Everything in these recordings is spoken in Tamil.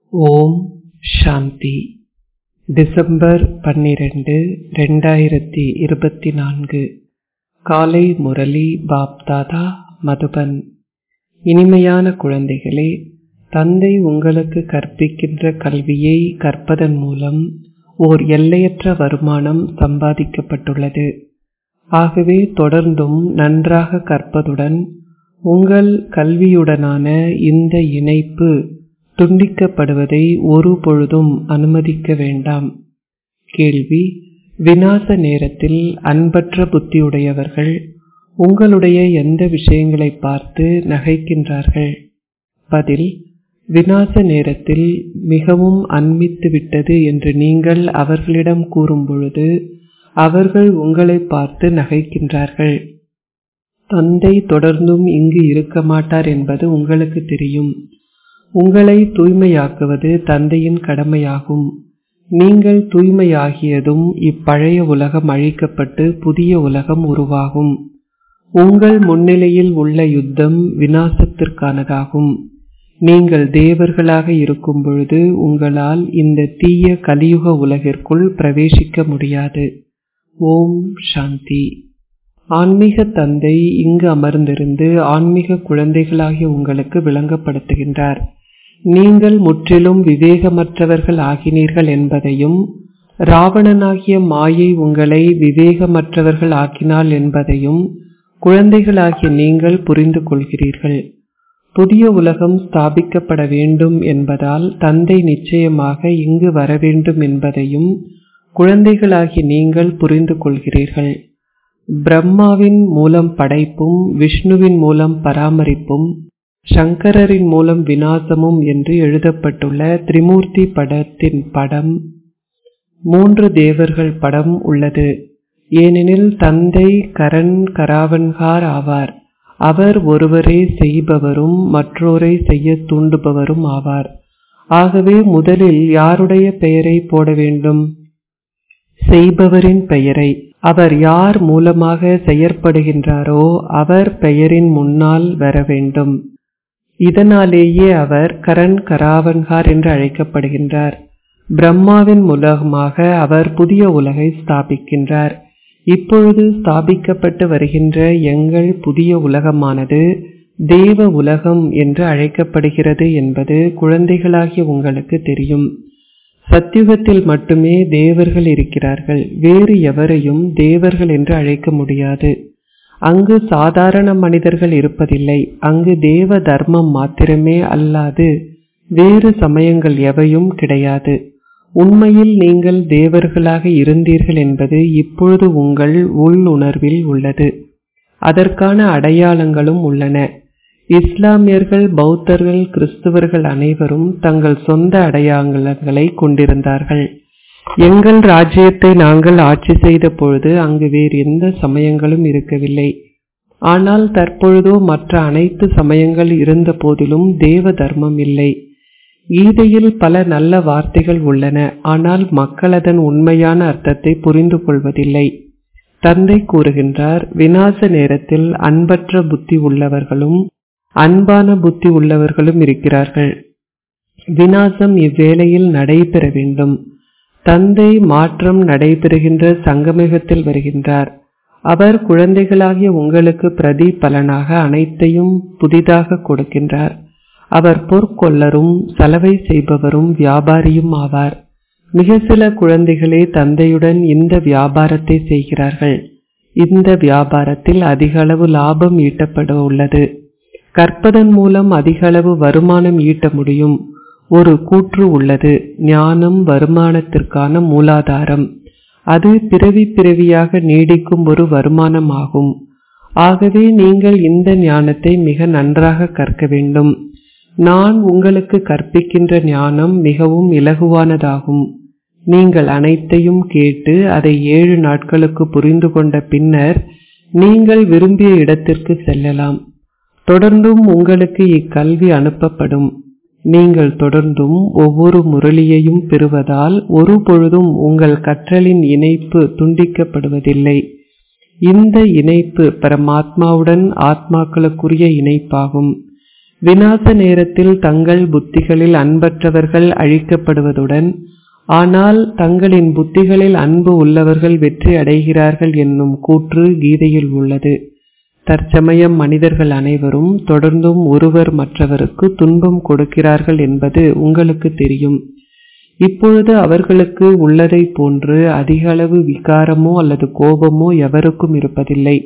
ஓம் சாந்தி டிசம்பர் பன்னிரண்டு ரெண்டாயிரத்தி இருபத்தி நான்கு காலை முரளி பாப்தாதா மதுபன் இனிமையான குழந்தைகளே தந்தை உங்களுக்கு கற்பிக்கின்ற கல்வியை கற்பதன் மூலம் ஓர் எல்லையற்ற வருமானம் சம்பாதிக்கப்பட்டுள்ளது ஆகவே தொடர்ந்தும் நன்றாக கற்பதுடன் உங்கள் கல்வியுடனான இந்த இணைப்பு துண்டிக்கப்படுவதை ஒரு பொழுதும் அனுமதிக்க வேண்டாம் கேள்வி விநாச நேரத்தில் அன்பற்ற புத்தியுடையவர்கள் உங்களுடைய எந்த விஷயங்களை பார்த்து நகைக்கின்றார்கள் பதில் விநாச நேரத்தில் மிகவும் அன்மித்து விட்டது என்று நீங்கள் அவர்களிடம் கூறும் பொழுது அவர்கள் உங்களை பார்த்து நகைக்கின்றார்கள் தந்தை தொடர்ந்தும் இங்கு இருக்க மாட்டார் என்பது உங்களுக்கு தெரியும் உங்களை தூய்மையாக்குவது தந்தையின் கடமையாகும் நீங்கள் தூய்மையாகியதும் இப்பழைய உலகம் அழிக்கப்பட்டு புதிய உலகம் உருவாகும் உங்கள் முன்னிலையில் உள்ள யுத்தம் விநாசத்திற்கானதாகும் நீங்கள் தேவர்களாக இருக்கும் பொழுது உங்களால் இந்த தீய கலியுக உலகிற்குள் பிரவேசிக்க முடியாது ஓம் சாந்தி ஆன்மீக தந்தை இங்கு அமர்ந்திருந்து ஆன்மீக குழந்தைகளாகிய உங்களுக்கு விளங்கப்படுத்துகின்றார் நீங்கள் முற்றிலும் விவேகமற்றவர்கள் ஆகினீர்கள் என்பதையும் ராவணனாகிய மாயை உங்களை விவேகமற்றவர்கள் ஆக்கினாள் என்பதையும் குழந்தைகளாகிய நீங்கள் புரிந்து கொள்கிறீர்கள் புதிய உலகம் ஸ்தாபிக்கப்பட வேண்டும் என்பதால் தந்தை நிச்சயமாக இங்கு வர வேண்டும் என்பதையும் குழந்தைகளாகிய நீங்கள் புரிந்து கொள்கிறீர்கள் பிரம்மாவின் மூலம் படைப்பும் விஷ்ணுவின் மூலம் பராமரிப்பும் சங்கரரின் மூலம் விநாசமும் என்று எழுதப்பட்டுள்ள திரிமூர்த்தி படத்தின் படம் மூன்று தேவர்கள் படம் உள்ளது ஏனெனில் தந்தை கரண் கராவன்கார் ஆவார் அவர் ஒருவரே செய்பவரும் மற்றோரை செய்ய தூண்டுபவரும் ஆவார் ஆகவே முதலில் யாருடைய பெயரை போட வேண்டும் செய்பவரின் பெயரை அவர் யார் மூலமாக செயற்படுகின்றாரோ அவர் பெயரின் முன்னால் வர வேண்டும் இதனாலேயே அவர் கரண் கராவன்கார் என்று அழைக்கப்படுகின்றார் பிரம்மாவின் மூலமாக அவர் புதிய உலகை ஸ்தாபிக்கின்றார் இப்பொழுது ஸ்தாபிக்கப்பட்டு வருகின்ற எங்கள் புதிய உலகமானது தேவ உலகம் என்று அழைக்கப்படுகிறது என்பது குழந்தைகளாகிய உங்களுக்கு தெரியும் சத்தியுகத்தில் மட்டுமே தேவர்கள் இருக்கிறார்கள் வேறு எவரையும் தேவர்கள் என்று அழைக்க முடியாது அங்கு சாதாரண மனிதர்கள் இருப்பதில்லை அங்கு தேவ தர்மம் மாத்திரமே அல்லாது வேறு சமயங்கள் எவையும் கிடையாது உண்மையில் நீங்கள் தேவர்களாக இருந்தீர்கள் என்பது இப்பொழுது உங்கள் உள்ளுணர்வில் உள்ளது அதற்கான அடையாளங்களும் உள்ளன இஸ்லாமியர்கள் பௌத்தர்கள் கிறிஸ்துவர்கள் அனைவரும் தங்கள் சொந்த அடையாளங்களை கொண்டிருந்தார்கள் எங்கள் ராஜ்யத்தை நாங்கள் ஆட்சி செய்த பொழுது அங்கு வேறு எந்த சமயங்களும் இருக்கவில்லை ஆனால் தற்பொழுதோ மற்ற அனைத்து சமயங்கள் இருந்த போதிலும் தேவ தர்மம் இல்லை கீதையில் பல நல்ல வார்த்தைகள் உள்ளன ஆனால் மக்கள் அதன் உண்மையான அர்த்தத்தை புரிந்து கொள்வதில்லை தந்தை கூறுகின்றார் விநாச நேரத்தில் அன்பற்ற புத்தி உள்ளவர்களும் அன்பான புத்தி உள்ளவர்களும் இருக்கிறார்கள் விநாசம் இவ்வேளையில் நடைபெற வேண்டும் தந்தை மாற்றம் நடைபெறுகின்ற சங்கமிகத்தில் வருகின்றார் அவர் குழந்தைகளாகிய உங்களுக்கு பிரதி பலனாக அனைத்தையும் புதிதாக கொடுக்கின்றார் அவர் பொற்கொள்ளரும் சலவை செய்பவரும் வியாபாரியும் ஆவார் மிக சில குழந்தைகளே தந்தையுடன் இந்த வியாபாரத்தை செய்கிறார்கள் இந்த வியாபாரத்தில் அதிக அளவு லாபம் ஈட்டப்பட உள்ளது கற்பதன் மூலம் அதிக அளவு வருமானம் ஈட்ட முடியும் ஒரு கூற்று உள்ளது ஞானம் வருமானத்திற்கான மூலாதாரம் அது பிறவி பிறவியாக நீடிக்கும் ஒரு வருமானம் ஆகும் ஆகவே நீங்கள் இந்த ஞானத்தை மிக நன்றாக கற்க வேண்டும் நான் உங்களுக்கு கற்பிக்கின்ற ஞானம் மிகவும் இலகுவானதாகும் நீங்கள் அனைத்தையும் கேட்டு அதை ஏழு நாட்களுக்கு புரிந்து கொண்ட பின்னர் நீங்கள் விரும்பிய இடத்திற்கு செல்லலாம் தொடர்ந்தும் உங்களுக்கு இக்கல்வி அனுப்பப்படும் நீங்கள் தொடர்ந்தும் ஒவ்வொரு முரளியையும் பெறுவதால் ஒரு பொழுதும் உங்கள் கற்றலின் இணைப்பு துண்டிக்கப்படுவதில்லை இந்த இணைப்பு பரமாத்மாவுடன் ஆத்மாக்களுக்குரிய இணைப்பாகும் விநாச நேரத்தில் தங்கள் புத்திகளில் அன்பற்றவர்கள் அழிக்கப்படுவதுடன் ஆனால் தங்களின் புத்திகளில் அன்பு உள்ளவர்கள் வெற்றி அடைகிறார்கள் என்னும் கூற்று கீதையில் உள்ளது தற்சமயம் மனிதர்கள் அனைவரும் தொடர்ந்தும் ஒருவர் மற்றவருக்கு துன்பம் கொடுக்கிறார்கள் என்பது உங்களுக்கு தெரியும் இப்பொழுது அவர்களுக்கு உள்ளதை போன்று அதிக அளவு விகாரமோ அல்லது கோபமோ எவருக்கும் இருப்பதில்லை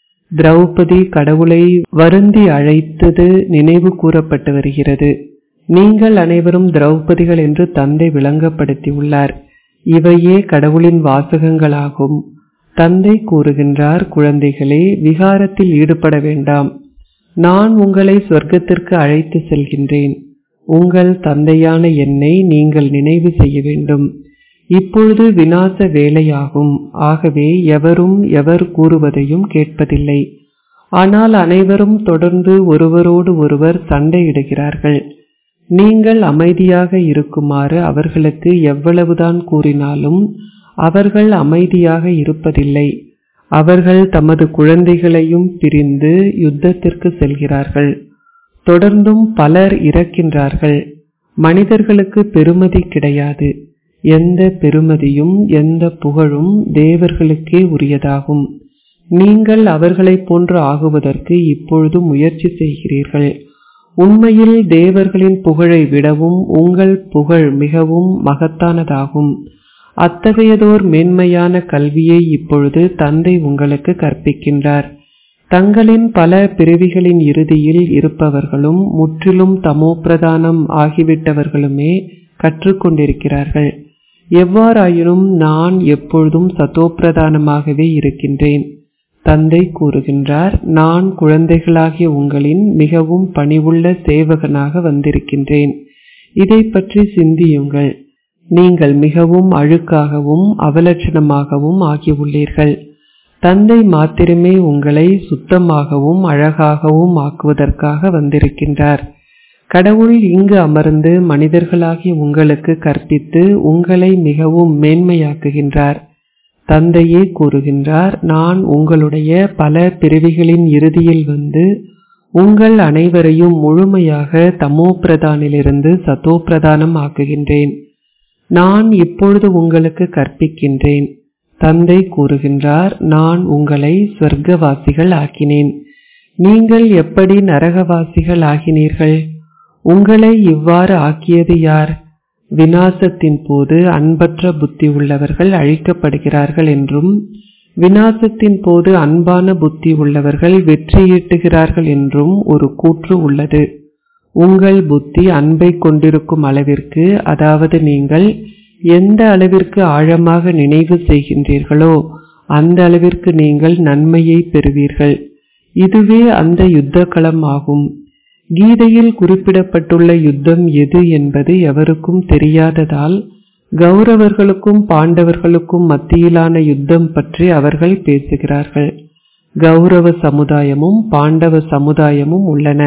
திரௌபதி கடவுளை வருந்தி அழைத்தது நினைவு கூறப்பட்டு வருகிறது நீங்கள் அனைவரும் திரௌபதிகள் என்று தந்தை விளங்கப்படுத்தியுள்ளார் இவையே கடவுளின் வாசகங்களாகும் தந்தை கூறுகின்றார் குழந்தைகளே விகாரத்தில் ஈடுபட வேண்டாம் நான் உங்களை சொர்க்கத்திற்கு அழைத்து செல்கின்றேன் உங்கள் தந்தையான என்னை நீங்கள் நினைவு செய்ய வேண்டும் இப்பொழுது விநாச வேலையாகும் ஆகவே எவரும் எவர் கூறுவதையும் கேட்பதில்லை ஆனால் அனைவரும் தொடர்ந்து ஒருவரோடு ஒருவர் சண்டையிடுகிறார்கள் நீங்கள் அமைதியாக இருக்குமாறு அவர்களுக்கு எவ்வளவுதான் கூறினாலும் அவர்கள் அமைதியாக இருப்பதில்லை அவர்கள் தமது குழந்தைகளையும் பிரிந்து யுத்தத்திற்கு செல்கிறார்கள் தொடர்ந்தும் பலர் இறக்கின்றார்கள் மனிதர்களுக்கு பெருமதி கிடையாது எந்த பெருமதியும் எந்த புகழும் தேவர்களுக்கே உரியதாகும் நீங்கள் அவர்களைப் போன்று ஆகுவதற்கு இப்பொழுது முயற்சி செய்கிறீர்கள் உண்மையில் தேவர்களின் புகழை விடவும் உங்கள் புகழ் மிகவும் மகத்தானதாகும் அத்தகையதோர் மேன்மையான கல்வியை இப்பொழுது தந்தை உங்களுக்கு கற்பிக்கின்றார் தங்களின் பல பிறவிகளின் இறுதியில் இருப்பவர்களும் முற்றிலும் தமோப்பிரதானம் ஆகிவிட்டவர்களுமே கற்றுக்கொண்டிருக்கிறார்கள் எவ்வாறாயினும் நான் எப்பொழுதும் சதோப்பிரதானமாகவே இருக்கின்றேன் தந்தை கூறுகின்றார் நான் குழந்தைகளாகிய உங்களின் மிகவும் பணிவுள்ள சேவகனாக வந்திருக்கின்றேன் இதை பற்றி சிந்தியுங்கள் நீங்கள் மிகவும் அழுக்காகவும் அவலட்சணமாகவும் ஆகியுள்ளீர்கள் தந்தை மாத்திரமே உங்களை சுத்தமாகவும் அழகாகவும் ஆக்குவதற்காக வந்திருக்கின்றார் கடவுள் இங்கு அமர்ந்து மனிதர்களாகிய உங்களுக்கு கற்பித்து உங்களை மிகவும் மேன்மையாக்குகின்றார் தந்தையே கூறுகின்றார் நான் உங்களுடைய பல பிறவிகளின் இறுதியில் வந்து உங்கள் அனைவரையும் முழுமையாக தமோபிரதானிலிருந்து சதோப்பிரதானம் ஆக்குகின்றேன் நான் இப்பொழுது உங்களுக்கு கற்பிக்கின்றேன் தந்தை கூறுகின்றார் நான் உங்களை சொர்க்கவாசிகள் ஆக்கினேன் நீங்கள் எப்படி நரகவாசிகள் ஆகினீர்கள் உங்களை இவ்வாறு ஆக்கியது யார் வினாசத்தின் போது அன்பற்ற புத்தி உள்ளவர்கள் அழிக்கப்படுகிறார்கள் என்றும் வினாசத்தின் போது அன்பான புத்தி உள்ளவர்கள் வெற்றியீட்டுகிறார்கள் என்றும் ஒரு கூற்று உள்ளது உங்கள் புத்தி அன்பை கொண்டிருக்கும் அளவிற்கு அதாவது நீங்கள் எந்த அளவிற்கு ஆழமாக நினைவு செய்கின்றீர்களோ அந்த அளவிற்கு நீங்கள் நன்மையை பெறுவீர்கள் இதுவே அந்த யுத்த களம் ஆகும் கீதையில் குறிப்பிடப்பட்டுள்ள யுத்தம் எது என்பது எவருக்கும் தெரியாததால் கௌரவர்களுக்கும் பாண்டவர்களுக்கும் மத்தியிலான யுத்தம் பற்றி அவர்கள் பேசுகிறார்கள் கௌரவ சமுதாயமும் பாண்டவ சமுதாயமும் உள்ளன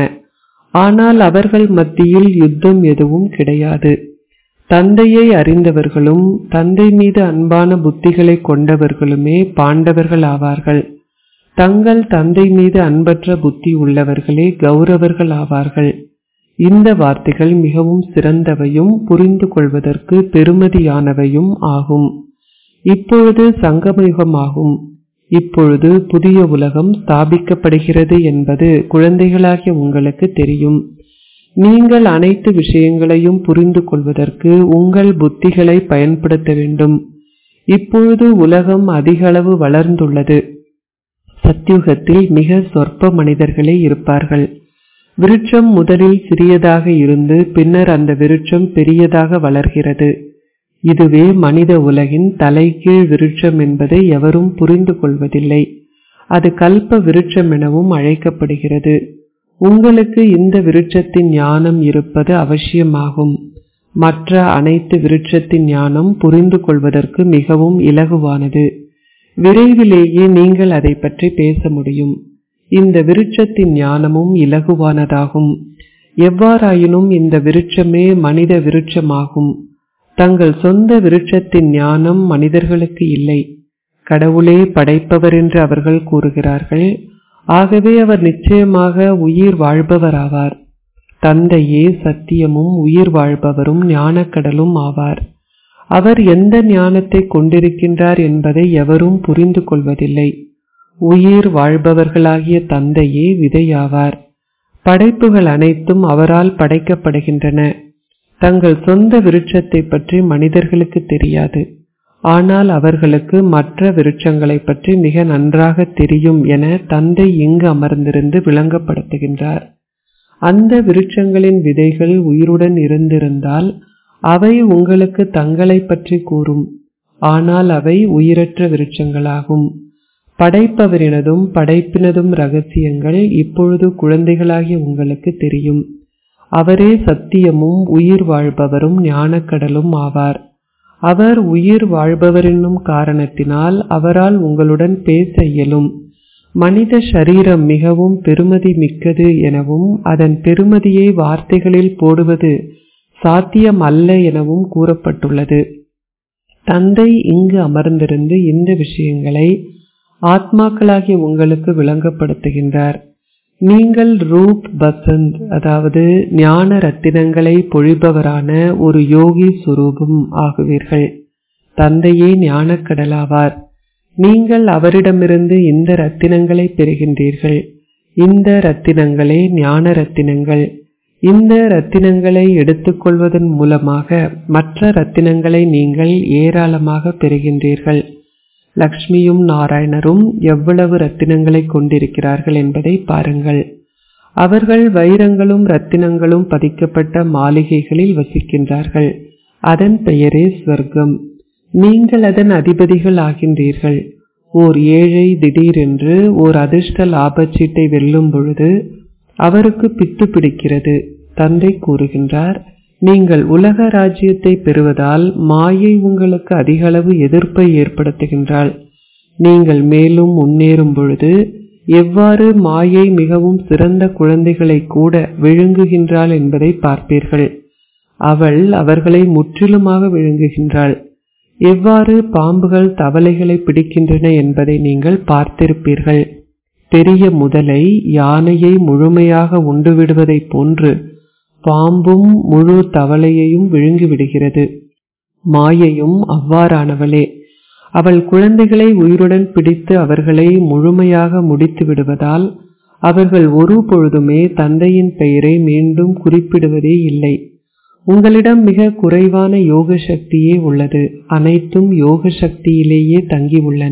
ஆனால் அவர்கள் மத்தியில் யுத்தம் எதுவும் கிடையாது தந்தையை அறிந்தவர்களும் தந்தை மீது அன்பான புத்திகளை கொண்டவர்களுமே பாண்டவர்கள் ஆவார்கள் தங்கள் தந்தை மீது அன்பற்ற புத்தி உள்ளவர்களே கௌரவர்கள் ஆவார்கள் இந்த வார்த்தைகள் மிகவும் சிறந்தவையும் புரிந்து கொள்வதற்கு பெருமதியானவையும் ஆகும் இப்பொழுது சங்கமயுகமாகும் இப்பொழுது புதிய உலகம் ஸ்தாபிக்கப்படுகிறது என்பது குழந்தைகளாகிய உங்களுக்கு தெரியும் நீங்கள் அனைத்து விஷயங்களையும் புரிந்து கொள்வதற்கு உங்கள் புத்திகளை பயன்படுத்த வேண்டும் இப்பொழுது உலகம் அதிகளவு வளர்ந்துள்ளது சத்தியுகத்தில் மிக சொற்ப மனிதர்களே இருப்பார்கள் விருட்சம் முதலில் சிறியதாக இருந்து பின்னர் அந்த விருட்சம் பெரியதாக வளர்கிறது இதுவே மனித உலகின் தலைகீழ் விருட்சம் என்பதை எவரும் புரிந்து கொள்வதில்லை அது கல்ப விருட்சம் எனவும் அழைக்கப்படுகிறது உங்களுக்கு இந்த விருட்சத்தின் ஞானம் இருப்பது அவசியமாகும் மற்ற அனைத்து விருட்சத்தின் ஞானம் புரிந்து கொள்வதற்கு மிகவும் இலகுவானது விரைவிலேயே நீங்கள் அதை பற்றி பேச முடியும் இந்த விருட்சத்தின் ஞானமும் இலகுவானதாகும் எவ்வாறாயினும் இந்த விருட்சமே மனித விருட்சமாகும் தங்கள் சொந்த விருட்சத்தின் ஞானம் மனிதர்களுக்கு இல்லை கடவுளே படைப்பவர் என்று அவர்கள் கூறுகிறார்கள் ஆகவே அவர் நிச்சயமாக உயிர் வாழ்பவராவார் தந்தையே சத்தியமும் உயிர் வாழ்பவரும் ஞானக்கடலும் ஆவார் அவர் எந்த ஞானத்தை கொண்டிருக்கின்றார் என்பதை எவரும் புரிந்து கொள்வதில்லை உயிர் வாழ்பவர்களாகிய தந்தையே விதையாவார் படைப்புகள் அனைத்தும் அவரால் படைக்கப்படுகின்றன தங்கள் சொந்த விருட்சத்தை பற்றி மனிதர்களுக்கு தெரியாது ஆனால் அவர்களுக்கு மற்ற விருட்சங்களை பற்றி மிக நன்றாக தெரியும் என தந்தை இங்கு அமர்ந்திருந்து விளங்கப்படுத்துகின்றார் அந்த விருட்சங்களின் விதைகள் உயிருடன் இருந்திருந்தால் அவை உங்களுக்கு தங்களை பற்றி கூறும் ஆனால் அவை உயிரற்ற விருட்சங்களாகும் படைப்பவரினதும் படைப்பினதும் ரகசியங்கள் இப்பொழுது குழந்தைகளாகிய உங்களுக்கு தெரியும் அவரே சத்தியமும் உயிர் வாழ்பவரும் ஞானக்கடலும் ஆவார் அவர் உயிர் வாழ்பவரென்னும் காரணத்தினால் அவரால் உங்களுடன் பேச இயலும் மனித சரீரம் மிகவும் பெருமதி மிக்கது எனவும் அதன் பெருமதியை வார்த்தைகளில் போடுவது சாத்தியம் அல்ல எனவும் கூறப்பட்டுள்ளது தந்தை இங்கு அமர்ந்திருந்து இந்த விஷயங்களை ஆத்மாக்களாகிய உங்களுக்கு விளங்கப்படுத்துகின்றார் நீங்கள் ரூப் பசந்த் அதாவது ஞான ரத்தினங்களை பொழிபவரான ஒரு யோகி சுரூபம் ஆகுவீர்கள் தந்தையே ஞானக்கடலாவார் நீங்கள் அவரிடமிருந்து இந்த ரத்தினங்களை பெறுகின்றீர்கள் இந்த ரத்தினங்களே ஞான ரத்தினங்கள் இந்த ரத்தினங்களை எடுத்துக்கொள்வதன் மூலமாக மற்ற ரத்தினங்களை நீங்கள் ஏராளமாக பெறுகின்றீர்கள் லக்ஷ்மியும் நாராயணரும் எவ்வளவு ரத்தினங்களை கொண்டிருக்கிறார்கள் என்பதை பாருங்கள் அவர்கள் வைரங்களும் ரத்தினங்களும் பதிக்கப்பட்ட மாளிகைகளில் வசிக்கின்றார்கள் அதன் பெயரே ஸ்வர்க்கம் நீங்கள் அதன் அதிபதிகள் ஆகின்றீர்கள் ஓர் ஏழை திடீரென்று ஓர் அதிர்ஷ்ட லாபச்சீட்டை வெல்லும் பொழுது அவருக்கு பித்து பிடிக்கிறது தந்தை கூறுகின்றார் நீங்கள் உலக ராஜ்யத்தை பெறுவதால் மாயை உங்களுக்கு அதிகளவு எதிர்ப்பை ஏற்படுத்துகின்றாள் நீங்கள் மேலும் முன்னேறும் பொழுது எவ்வாறு மாயை மிகவும் சிறந்த குழந்தைகளை கூட விழுங்குகின்றாள் என்பதை பார்ப்பீர்கள் அவள் அவர்களை முற்றிலுமாக விழுங்குகின்றாள் எவ்வாறு பாம்புகள் தவளைகளை பிடிக்கின்றன என்பதை நீங்கள் பார்த்திருப்பீர்கள் பெரிய முதலை யானையை முழுமையாக உண்டுவிடுவதைப் போன்று பாம்பும் முழு தவளையையும் விழுங்கிவிடுகிறது மாயையும் அவ்வாறானவளே அவள் குழந்தைகளை உயிருடன் பிடித்து அவர்களை முழுமையாக முடித்து விடுவதால் அவர்கள் ஒரு பொழுதுமே தந்தையின் பெயரை மீண்டும் குறிப்பிடுவதே இல்லை உங்களிடம் மிக குறைவான யோக சக்தியே உள்ளது அனைத்தும் யோக சக்தியிலேயே தங்கி உள்ளன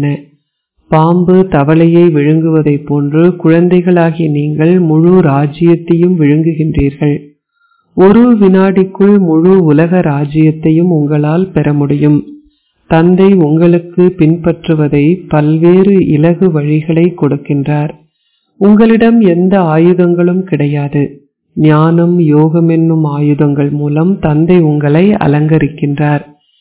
பாம்பு தவளையை விழுங்குவதைப் போன்று குழந்தைகளாகிய நீங்கள் முழு ராஜ்யத்தையும் விழுங்குகின்றீர்கள் ஒரு வினாடிக்குள் முழு உலக ராஜ்யத்தையும் உங்களால் பெற முடியும் தந்தை உங்களுக்கு பின்பற்றுவதை பல்வேறு இலகு வழிகளை கொடுக்கின்றார் உங்களிடம் எந்த ஆயுதங்களும் கிடையாது ஞானம் யோகம் என்னும் ஆயுதங்கள் மூலம் தந்தை உங்களை அலங்கரிக்கின்றார்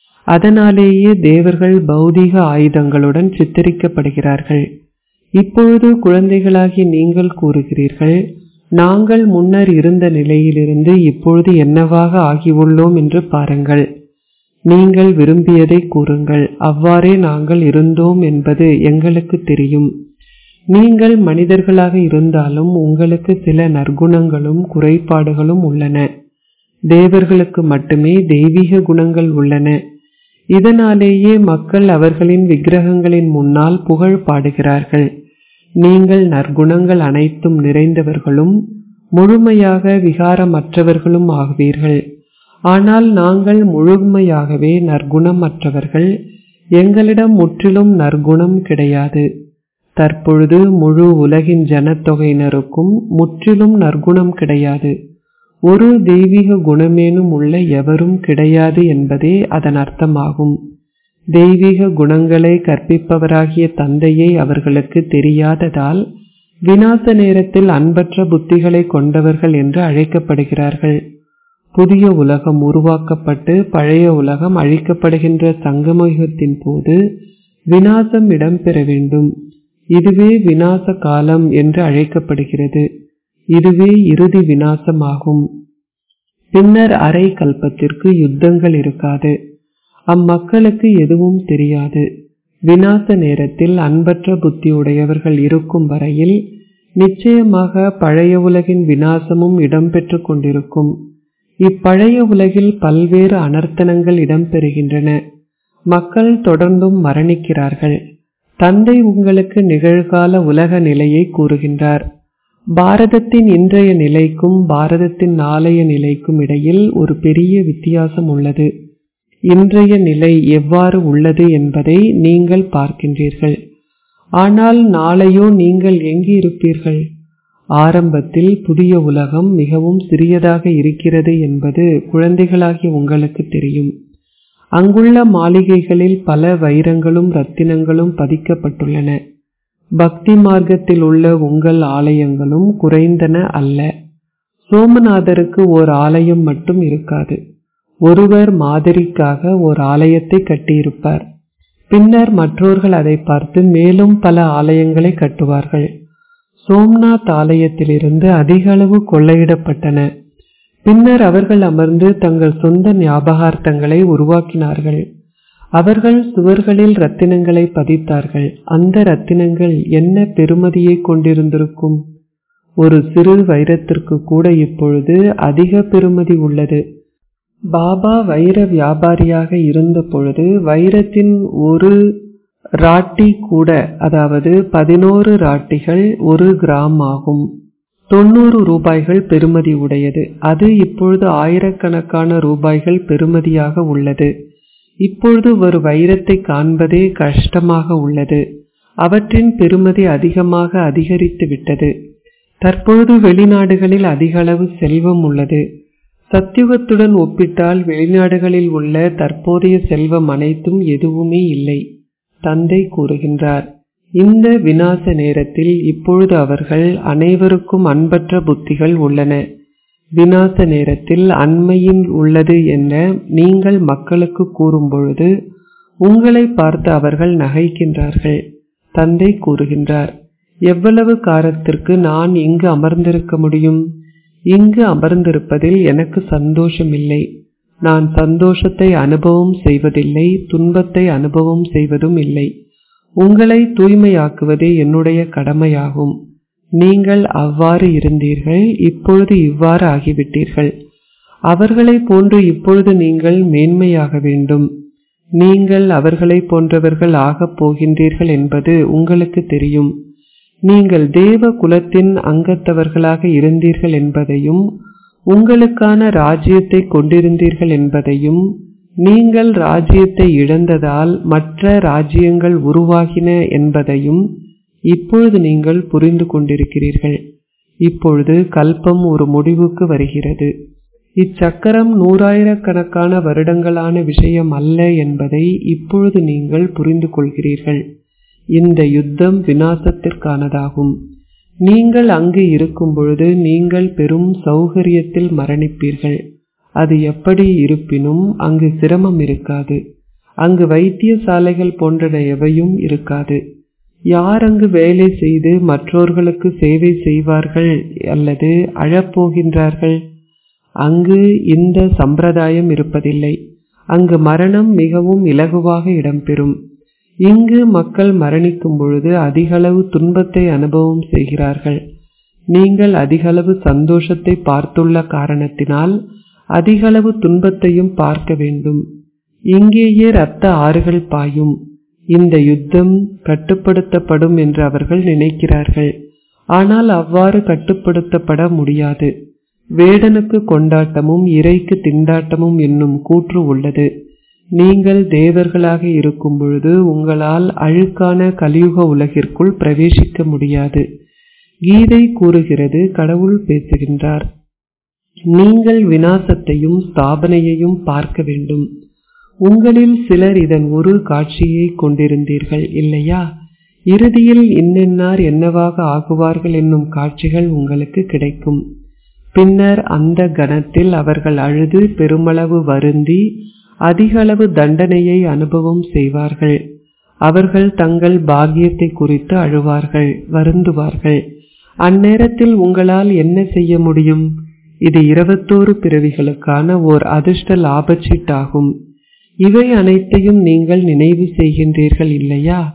அதனாலேயே தேவர்கள் பௌதிக ஆயுதங்களுடன் சித்தரிக்கப்படுகிறார்கள் இப்பொழுது குழந்தைகளாகி நீங்கள் கூறுகிறீர்கள் நாங்கள் முன்னர் இருந்த நிலையிலிருந்து இப்பொழுது என்னவாக ஆகியுள்ளோம் என்று பாருங்கள் நீங்கள் விரும்பியதை கூறுங்கள் அவ்வாறே நாங்கள் இருந்தோம் என்பது எங்களுக்கு தெரியும் நீங்கள் மனிதர்களாக இருந்தாலும் உங்களுக்கு சில நற்குணங்களும் குறைபாடுகளும் உள்ளன தேவர்களுக்கு மட்டுமே தெய்வீக குணங்கள் உள்ளன இதனாலேயே மக்கள் அவர்களின் விக்கிரகங்களின் முன்னால் புகழ் பாடுகிறார்கள் நீங்கள் நற்குணங்கள் அனைத்தும் நிறைந்தவர்களும் முழுமையாக விகாரமற்றவர்களும் ஆகுவீர்கள் ஆனால் நாங்கள் முழுமையாகவே நற்குணமற்றவர்கள் எங்களிடம் முற்றிலும் நற்குணம் கிடையாது தற்பொழுது முழு உலகின் ஜனத்தொகையினருக்கும் முற்றிலும் நற்குணம் கிடையாது ஒரு தெய்வீக குணமேனும் உள்ள எவரும் கிடையாது என்பதே அதன் அர்த்தமாகும் தெய்வீக குணங்களை கற்பிப்பவராகிய தந்தையை அவர்களுக்கு தெரியாததால் விநாச நேரத்தில் அன்பற்ற புத்திகளை கொண்டவர்கள் என்று அழைக்கப்படுகிறார்கள் புதிய உலகம் உருவாக்கப்பட்டு பழைய உலகம் அழிக்கப்படுகின்ற சங்கமயுகத்தின் போது விநாசம் இடம்பெற வேண்டும் இதுவே விநாச காலம் என்று அழைக்கப்படுகிறது இதுவே இறுதி விநாசமாகும் பின்னர் அரை கல்பத்திற்கு யுத்தங்கள் இருக்காது அம்மக்களுக்கு எதுவும் தெரியாது விநாச நேரத்தில் அன்பற்ற புத்தியுடையவர்கள் இருக்கும் வரையில் நிச்சயமாக பழைய உலகின் வினாசமும் இடம்பெற்று கொண்டிருக்கும் இப்பழைய உலகில் பல்வேறு அனர்த்தனங்கள் இடம்பெறுகின்றன மக்கள் தொடர்ந்தும் மரணிக்கிறார்கள் தந்தை உங்களுக்கு நிகழ்கால உலக நிலையை கூறுகின்றார் பாரதத்தின் இன்றைய நிலைக்கும் பாரதத்தின் நாளைய நிலைக்கும் இடையில் ஒரு பெரிய வித்தியாசம் உள்ளது இன்றைய நிலை எவ்வாறு உள்ளது என்பதை நீங்கள் பார்க்கின்றீர்கள் ஆனால் நாளையோ நீங்கள் எங்கு இருப்பீர்கள் ஆரம்பத்தில் புதிய உலகம் மிகவும் சிறியதாக இருக்கிறது என்பது குழந்தைகளாகிய உங்களுக்கு தெரியும் அங்குள்ள மாளிகைகளில் பல வைரங்களும் ரத்தினங்களும் பதிக்கப்பட்டுள்ளன பக்தி மார்க்கத்தில் உள்ள உங்கள் ஆலயங்களும் குறைந்தன அல்ல சோமநாதருக்கு ஓர் ஆலயம் மட்டும் இருக்காது ஒருவர் மாதிரிக்காக ஓர் ஆலயத்தை கட்டியிருப்பார் பின்னர் மற்றவர்கள் அதை பார்த்து மேலும் பல ஆலயங்களை கட்டுவார்கள் சோம்நாத் ஆலயத்திலிருந்து அதிக அளவு கொள்ளையிடப்பட்டன பின்னர் அவர்கள் அமர்ந்து தங்கள் சொந்த ஞாபகார்த்தங்களை உருவாக்கினார்கள் அவர்கள் சுவர்களில் ரத்தினங்களை பதித்தார்கள் அந்த ரத்தினங்கள் என்ன பெருமதியை கொண்டிருந்திருக்கும் ஒரு சிறு வைரத்திற்கு கூட இப்பொழுது அதிக பெருமதி உள்ளது பாபா வைர வியாபாரியாக இருந்த பொழுது வைரத்தின் ஒரு ராட்டி கூட அதாவது பதினோரு ராட்டிகள் ஒரு கிராம் ஆகும் தொண்ணூறு ரூபாய்கள் பெறுமதி உடையது அது இப்பொழுது ஆயிரக்கணக்கான ரூபாய்கள் பெறுமதியாக உள்ளது இப்பொழுது ஒரு வைரத்தை காண்பதே கஷ்டமாக உள்ளது அவற்றின் பெறுமதி அதிகமாக அதிகரித்து விட்டது தற்பொழுது வெளிநாடுகளில் அதிக அளவு செல்வம் உள்ளது சத்தியுகத்துடன் ஒப்பிட்டால் வெளிநாடுகளில் உள்ள தற்போதைய செல்வம் அனைத்தும் எதுவுமே இல்லை தந்தை கூறுகின்றார் இந்த வினாச நேரத்தில் இப்பொழுது அவர்கள் அனைவருக்கும் அன்பற்ற புத்திகள் உள்ளன வினாச நேரத்தில் அண்மையில் உள்ளது என நீங்கள் மக்களுக்கு கூறும் பொழுது உங்களை பார்த்து அவர்கள் நகைக்கின்றார்கள் தந்தை கூறுகின்றார் எவ்வளவு காலத்திற்கு நான் இங்கு அமர்ந்திருக்க முடியும் இங்கு அமர்ந்திருப்பதில் எனக்கு சந்தோஷம் இல்லை நான் சந்தோஷத்தை அனுபவம் செய்வதில்லை துன்பத்தை அனுபவம் செய்வதும் இல்லை உங்களை தூய்மையாக்குவதே என்னுடைய கடமையாகும் நீங்கள் அவ்வாறு இருந்தீர்கள் இப்பொழுது இவ்வாறு ஆகிவிட்டீர்கள் அவர்களை போன்று இப்பொழுது நீங்கள் மேன்மையாக வேண்டும் நீங்கள் அவர்களை போன்றவர்கள் ஆகப் போகின்றீர்கள் என்பது உங்களுக்கு தெரியும் நீங்கள் தேவ குலத்தின் அங்கத்தவர்களாக இருந்தீர்கள் என்பதையும் உங்களுக்கான ராஜ்யத்தை கொண்டிருந்தீர்கள் என்பதையும் நீங்கள் ராஜ்யத்தை இழந்ததால் மற்ற ராஜ்யங்கள் உருவாகின என்பதையும் இப்பொழுது நீங்கள் புரிந்து கொண்டிருக்கிறீர்கள் இப்பொழுது கல்பம் ஒரு முடிவுக்கு வருகிறது இச்சக்கரம் நூறாயிரக்கணக்கான வருடங்களான விஷயம் அல்ல என்பதை இப்பொழுது நீங்கள் புரிந்து கொள்கிறீர்கள் இந்த யுத்தம் வினாசத்திற்கானதாகும் நீங்கள் அங்கு இருக்கும் பொழுது நீங்கள் பெரும் சௌகரியத்தில் மரணிப்பீர்கள் அது எப்படி இருப்பினும் அங்கு சிரமம் இருக்காது அங்கு வைத்தியசாலைகள் போன்றன எவையும் இருக்காது யார் அங்கு வேலை செய்து மற்றோர்களுக்கு சேவை செய்வார்கள் அல்லது அழப்போகின்றார்கள் அங்கு இந்த சம்பிரதாயம் இருப்பதில்லை அங்கு மரணம் மிகவும் இலகுவாக இடம்பெறும் இங்கு மக்கள் மரணிக்கும் பொழுது அதிகளவு துன்பத்தை அனுபவம் செய்கிறார்கள் நீங்கள் அதிகளவு சந்தோஷத்தை பார்த்துள்ள காரணத்தினால் அதிகளவு துன்பத்தையும் பார்க்க வேண்டும் இங்கேயே இரத்த ஆறுகள் பாயும் இந்த யுத்தம் கட்டுப்படுத்தப்படும் என்று அவர்கள் நினைக்கிறார்கள் ஆனால் அவ்வாறு கட்டுப்படுத்தப்பட முடியாது வேடனுக்கு கொண்டாட்டமும் இறைக்கு திண்டாட்டமும் என்னும் கூற்று உள்ளது நீங்கள் தேவர்களாக இருக்கும் பொழுது உங்களால் அழுக்கான கலியுக உலகிற்குள் பிரவேசிக்க முடியாது கீதை கூறுகிறது கடவுள் பேசுகின்றார் நீங்கள் வினாசத்தையும் ஸ்தாபனையையும் பார்க்க வேண்டும் உங்களில் சிலர் இதன் ஒரு காட்சியை கொண்டிருந்தீர்கள் இல்லையா இறுதியில் இன்னென்னார் என்னவாக ஆகுவார்கள் என்னும் காட்சிகள் உங்களுக்கு கிடைக்கும் பின்னர் அந்த கணத்தில் அவர்கள் அழுது பெருமளவு வருந்தி அதிகளவு தண்டனையை அனுபவம் செய்வார்கள் அவர்கள் தங்கள் பாக்கியத்தை குறித்து அழுவார்கள் வருந்துவார்கள் அந்நேரத்தில் உங்களால் என்ன செய்ய முடியும் இது இருபத்தோரு பிறவிகளுக்கான ஓர் அதிர்ஷ்ட லாபச்சீட்டாகும் இவை அனைத்தையும் நீங்கள் நினைவு செய்கின்றீர்கள் இல்லையா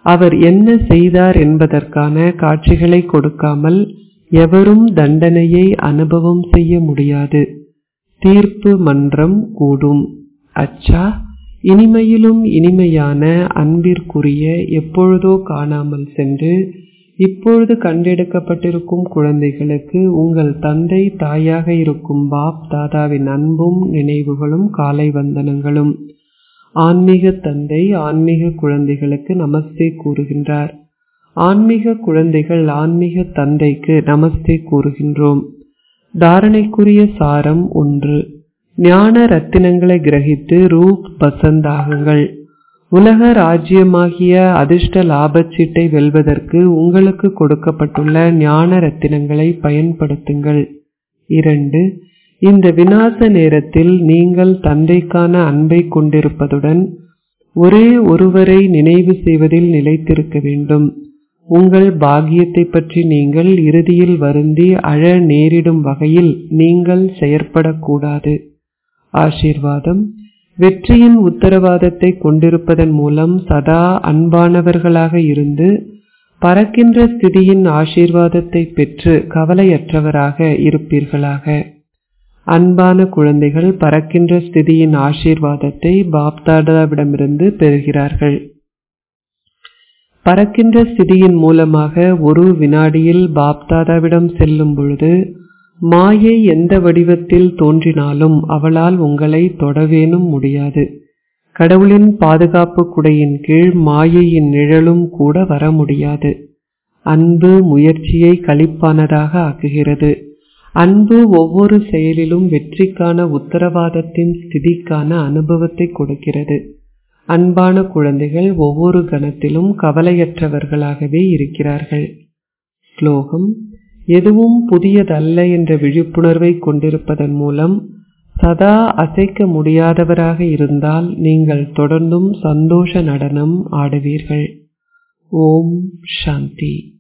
அவர் என்ன செய்தார் என்பதற்கான காட்சிகளை கொடுக்காமல் எவரும் தண்டனையை அனுபவம் செய்ய முடியாது தீர்ப்பு மன்றம் கூடும் அச்சா இனிமையிலும் இனிமையான அன்பிற்குரிய எப்பொழுதோ காணாமல் சென்று இப்பொழுது கண்டெடுக்கப்பட்டிருக்கும் குழந்தைகளுக்கு உங்கள் தந்தை தாயாக இருக்கும் பாப் தாதாவின் அன்பும் நினைவுகளும் காலை வந்தனங்களும் ஆன்மீக தந்தை ஆன்மீக குழந்தைகளுக்கு நமஸ்தே கூறுகின்றார் ஆன்மீக குழந்தைகள் ஆன்மீக தந்தைக்கு நமஸ்தே கூறுகின்றோம் தாரணைக்குரிய சாரம் ஒன்று ஞான ரத்தினங்களை கிரகித்து ரூப் பசந்தாகுங்கள் உலக ராஜ்யமாகிய அதிர்ஷ்ட லாபச்சீட்டை வெல்வதற்கு உங்களுக்கு கொடுக்கப்பட்டுள்ள ஞான ரத்தினங்களை பயன்படுத்துங்கள் இரண்டு இந்த விநாச நேரத்தில் நீங்கள் தந்தைக்கான அன்பை கொண்டிருப்பதுடன் ஒரே ஒருவரை நினைவு செய்வதில் நிலைத்திருக்க வேண்டும் உங்கள் பாக்கியத்தை பற்றி நீங்கள் இறுதியில் வருந்தி அழ நேரிடும் வகையில் நீங்கள் செயற்படக்கூடாது ஆசீர்வாதம் வெற்றியின் உத்தரவாதத்தை கொண்டிருப்பதன் மூலம் சதா அன்பானவர்களாக இருந்து பறக்கின்ற ஸ்திதியின் ஆசீர்வாதத்தை பெற்று கவலையற்றவராக இருப்பீர்களாக அன்பான குழந்தைகள் பறக்கின்ற ஸ்திதியின் ஆசீர்வாதத்தை பாப்தாதாவிடமிருந்து பெறுகிறார்கள் பறக்கின்ற ஸ்திதியின் மூலமாக ஒரு வினாடியில் பாப்தாதாவிடம் செல்லும் பொழுது மாயை எந்த வடிவத்தில் தோன்றினாலும் அவளால் உங்களை தொடவேனும் முடியாது கடவுளின் பாதுகாப்பு குடையின் கீழ் மாயையின் நிழலும் கூட வர முடியாது அன்பு முயற்சியை களிப்பானதாக ஆக்குகிறது அன்பு ஒவ்வொரு செயலிலும் வெற்றிக்கான உத்தரவாதத்தின் ஸ்திதிக்கான அனுபவத்தை கொடுக்கிறது அன்பான குழந்தைகள் ஒவ்வொரு கணத்திலும் கவலையற்றவர்களாகவே இருக்கிறார்கள் ஸ்லோகம் எதுவும் புதியதல்ல என்ற விழிப்புணர்வை கொண்டிருப்பதன் மூலம் சதா அசைக்க முடியாதவராக இருந்தால் நீங்கள் தொடர்ந்தும் சந்தோஷ நடனம் ஆடுவீர்கள் ஓம் சாந்தி